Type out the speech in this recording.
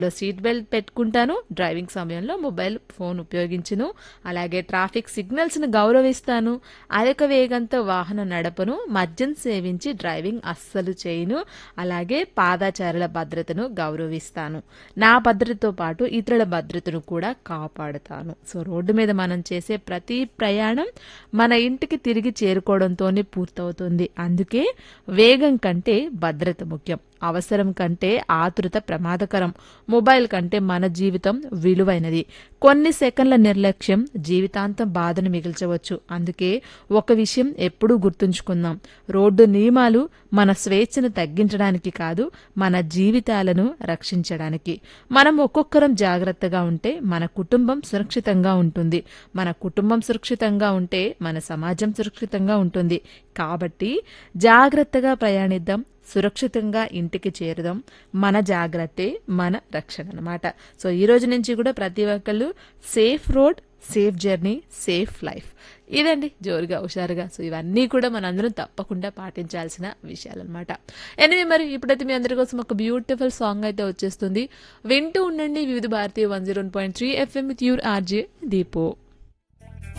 లో seat belt పెట్టుకుంటాను driving సమయంలో మొబైల్ ఫోన్ ఉపయోగించును అలాగే ట్రాఫిక్ సిగ్నల్స్ ను గౌరవిస్తాను అధిక వేగంతో వాహనం నడపను మద్యం సేవించి డ్రైవింగ్ అస్సలు చేయను అలాగే పాదాచారుల భద్రతను గౌరవిస్తాను నా భద్రతతో పాటు ఇతరుల భద్రతను కూడా కాపాడుతాను సో రోడ్డు మీద మనం చేసే ప్రతి ప్రయాణం మన ఇంటికి తిరిగి చేరుకోవడంతోనే పూర్తవుతుంది అందుకే వేగం కంటే భద్రత ముఖ్యం అవసరం కంటే ఆతృత ప్రమాదకరం మొబైల్ కంటే మన జీవితం విలువైనది కొన్ని సెకండ్ల నిర్లక్ష్యం జీవితాంతం బాధను మిగిల్చవచ్చు అందుకే ఒక విషయం ఎప్పుడూ గుర్తుంచుకుందాం రోడ్డు నియమాలు మన స్వేచ్ఛను తగ్గించడానికి కాదు మన జీవితాలను రక్షించడానికి మనం ఒక్కొక్కరం జాగ్రత్తగా ఉంటే మన కుటుంబం సురక్షితంగా ఉంటుంది మన కుటుంబం సురక్షితంగా ఉంటే మన సమాజం సురక్షితంగా ఉంటుంది కాబట్టి జాగ్రత్తగా ప్రయాణిద్దాం సురక్షితంగా ఇంటికి చేరుదాం మన జాగ్రత్తే మన రక్షణ అనమాట సో ఈ రోజు నుంచి కూడా ప్రతి ఒక్కళ్ళు safe road safe journey safe life ఇదండి జోరుగా హుషారుగా సో ఇవన్నీ కూడా మనందరం తప్పకుండా పాటించాల్సిన విషయాలన్నమాట ఎనివే మరి ఇప్పుడైతే మీ అందరి కోసం ఒక బ్యూటిఫుల్ సాంగ్ అయితే వచ్చేస్తుంది వింటూ ఉండండి Vividh Bharati one zero point three FM with your RJ దీపో